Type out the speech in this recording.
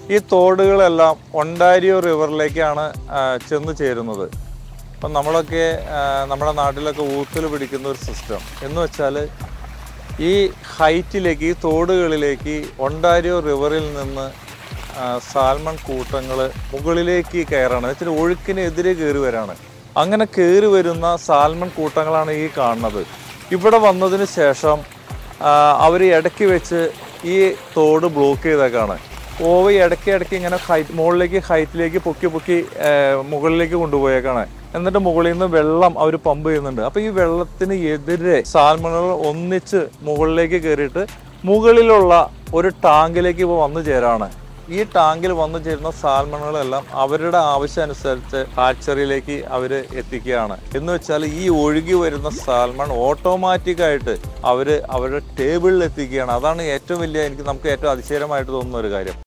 ഈ തോടുകളെല്ലാം ഒണ്ടാരിയോ റിവറിലേക്കാണ് ആ, ചെന്ന് ചേരുന്നത് അപ്പം നമ്മളൊക്കെ ആ, നമ്മുടെ നാട്ടിലൊക്കെ ഊത്തൽ പിടിക്കുന്ന ഒരു സിസ്റ്റം എന്ന് വെച്ചാൽ ഈ ഹൈറ്റിലേക്ക് ഈ തോടുകളിലേക്ക് ഒണ്ടാരിയോ റിവറിൽ നിന്ന് ആ, സാൽമൺ കൂട്ടങ്ങൾ മുകളിലേക്ക് കയറാണ് വെച്ചാൽ ഒഴുക്കിനെതിരെ കയറി വരാണ് അങ്ങനെ കയറി വരുന്ന സാൽമൺ കൂട്ടങ്ങളാണ് ഈ കാണുന്നത് ഇവിടെ വന്നതിന് ശേഷം അവർ ഇടയ്ക്ക് വെച്ച് ഈ തോട് ബ്ലോക്ക് ചെയ്തേക്കാണ് ഓവ ഇടയ്ക്ക് ഇടയ്ക്ക് ഇങ്ങനെ ഹൈറ്റ് മുകളിലേക്ക് ഹൈറ്റിലേക്ക് പൊക്കി പൊക്കി ആ, മുകളിലേക്ക് കൊണ്ടുപോയേക്കാണ് എന്നിട്ട് മുകളിൽ നിന്ന് വെള്ളം അവർ പമ്പ് ചെയ്യുന്നുണ്ട് അപ്പൊ ഈ വെള്ളത്തിന് എതിരെ സാൽമണുകൾ ഒന്നിച്ച് മുകളിലേക്ക് കയറിയിട്ട് മുകളിലുള്ള ഒരു ടാങ്കിലേക്ക് ഇപ്പോൾ വന്നു ചേരാണ് ഈ ടാങ്കിൽ വന്നു ചേരുന്ന സാൽമണുകളെല്ലാം അവരുടെ ആവശ്യമനുസരിച്ച് ഹാച്ചറിയിലേക്ക് അവർ എത്തിക്കുകയാണ് എന്ന് വെച്ചാൽ ഈ ഒഴുകി വരുന്ന സാൽമൺ ഓട്ടോമാറ്റിക് ആയിട്ട് അവർ അവരുടെ ടേബിളിൽ എത്തിക്കുകയാണ് അതാണ് ഏറ്റവും വലിയ എനിക്ക് നമുക്ക് ഏറ്റവും അതിശയകരമായിട്ട് തോന്നുന്ന ഒരു കാര്യം